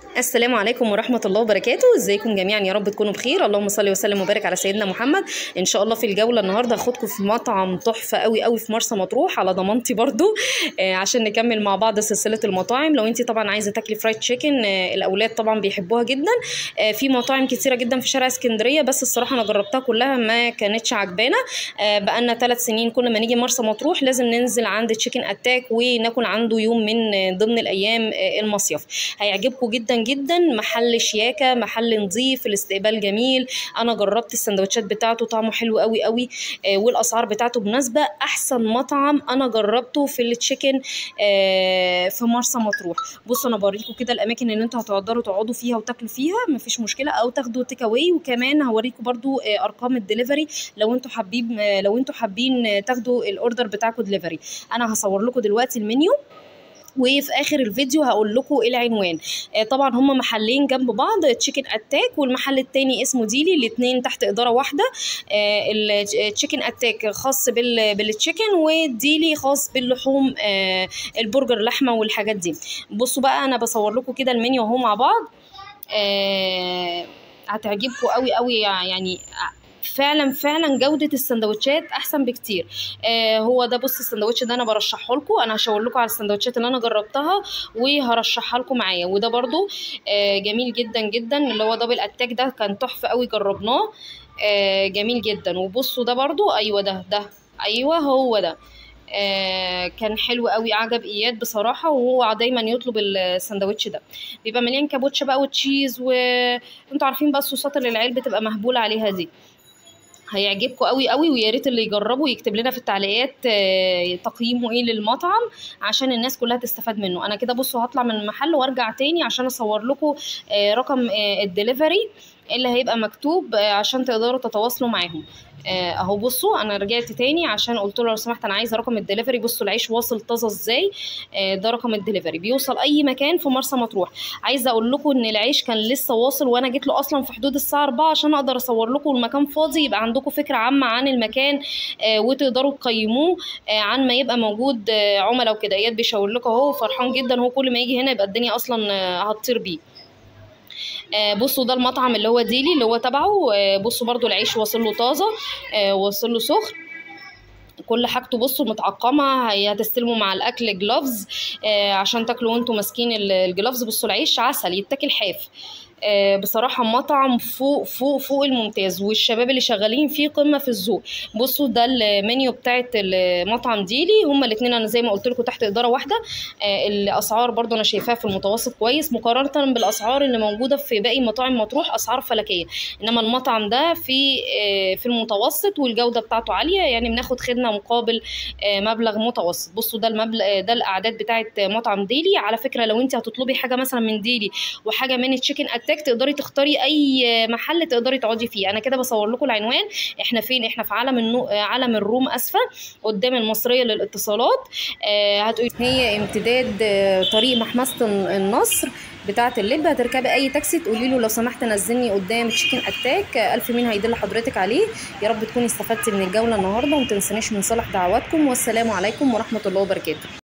السلام عليكم ورحمة الله وبركاته ازيكم جميعا يا رب تكونوا بخير اللهم صل وسلم وبارك على سيدنا محمد ان شاء الله في الجولة النهاردة هاخدكم في مطعم تحفة قوي قوي في مرسى مطروح على ضمانتي برضو آه عشان نكمل مع بعض سلسلة المطاعم لو انت طبعا عايزة تاكلي فرايد تشيكن آه الاولاد طبعا بيحبوها جدا آه في مطاعم كتيرة جدا في شارع اسكندرية بس الصراحة انا جربتها كلها ما كانتش عجبانا آه بقالنا ثلاث سنين كل ما نيجي مرسى مطروح لازم ننزل عند تشيكن اتاك وناكل عنده يوم من آه، ضمن الايام آه المصيف هيعجبكم جدا جدا محل شياكه محل نظيف الاستقبال جميل انا جربت السندوتشات بتاعته طعمه حلو قوي قوي آه والاسعار بتاعته مناسبه احسن مطعم انا جربته في التشيكن آه في مرسى مطروح بصوا انا بوريكم كده الاماكن اللي انتوا هتقدروا تقعدوا فيها وتاكلوا فيها مفيش مشكله او تاخدوا تيك اواي وكمان هوريكم برضو آه ارقام الدليفري لو انتوا حابين آه لو انتوا حابين آه، تاخدوا الاوردر بتاعكم دليفري انا هصور لكم دلوقتي المنيو وفي اخر الفيديو هقول لكم ايه العنوان آه، طبعا هما محلين جنب بعض تشيكن اتاك والمحل التاني اسمه ديلي الاثنين تحت اداره واحده التشيكن اتاك خاص بال بالتشيكن وديلي خاص باللحوم آه، البرجر لحمه والحاجات دي بصوا بقى انا بصور لكم كده المنيو اهو مع بعض آه، هتعجبكم قوي قوي يعني فعلا فعلا جودة السندوتشات أحسن بكتير آه هو ده بص السندوتش ده أنا برشحه لكم أنا هشاور لكم على السندوتشات اللي أنا جربتها وهرشحها لكم معايا وده برضو آه جميل جدا جدا اللي هو دبل أتاك ده كان تحفة قوي جربناه آه جميل جدا وبصوا ده برضو أيوة ده ده أيوة هو ده آه كان حلو قوي عجب اياد بصراحه وهو دايما يطلب السندوتش ده بيبقى مليان كابوتشا بقى وتشيز وانتوا عارفين بقى الصوصات اللي العيال بتبقى مهبوله عليها دي هيعجبكم قوي قوي ويا ريت اللي يجربه يكتب لنا في التعليقات آه، تقييمه ايه للمطعم عشان الناس كلها تستفاد منه انا كده بصوا هطلع من المحل وارجع تاني عشان اصور لكم آه، رقم آه، الدليفري اللي هيبقى مكتوب آه، عشان تقدروا تتواصلوا معاهم آه، اهو بصوا انا رجعت تاني عشان قلت له لو سمحت انا عايزه رقم الدليفري بصوا العيش واصل طازه ازاي آه، ده رقم الدليفري بيوصل اي مكان في مرسى مطروح عايزه اقول لكم ان العيش كان لسه واصل وانا جيت له اصلا في حدود الساعه 4 عشان اقدر اصور لكم المكان فاضي يبقى عندكم فكره عامه عن المكان آه، وتقدروا تقيموه آه، عن ما يبقى موجود آه، عملاء وكده اياد بيشاور لكم اهو فرحان جدا هو كل ما يجي هنا يبقى الدنيا اصلا آه، هتطير بيه آه، بصوا ده المطعم اللي هو ديلي اللي هو تبعه آه، بصوا برضو العيش واصل له طازه آه، واصل له سخن كل حاجته بصوا متعقمه هي هتستلموا مع الاكل جلوفز آه عشان تاكلوا وانتوا ماسكين ال- الجلوفز بصوا العيش عسل يتاكل حاف آه بصراحة مطعم فوق فوق فوق الممتاز والشباب اللي شغالين فيه قمة في الذوق بصوا ده المنيو بتاعت المطعم ديلي هما الاتنين انا زي ما قلت لكم تحت ادارة واحدة آه الاسعار برضو انا شايفاها في المتوسط كويس مقارنة بالاسعار اللي موجودة في باقي مطاعم مطروح اسعار فلكية انما المطعم ده في آه في المتوسط والجودة بتاعته عالية يعني بناخد خدمة مقابل آه مبلغ متوسط بصوا ده المبلغ آه ده الاعداد بتاعت مطعم ديلي على فكرة لو انت هتطلبي حاجة مثلا من ديلي وحاجة من تشيكن اتاك تقدري تختاري اي محل تقدري تقعدي فيه انا كده بصور لكم العنوان احنا فين احنا في عالم النو... آه، عالم الروم اسفه قدام المصريه للاتصالات آه هتقولي هي امتداد آه، طريق محمصه النصر بتاعه اللب هتركبي اي تاكسي تقولي له لو سمحت نزلني قدام تشيكن اتاك آه، الف مين هيدل حضرتك عليه يا رب تكوني استفدتي من الجوله النهارده وما تنسونيش من صالح دعواتكم والسلام عليكم ورحمه الله وبركاته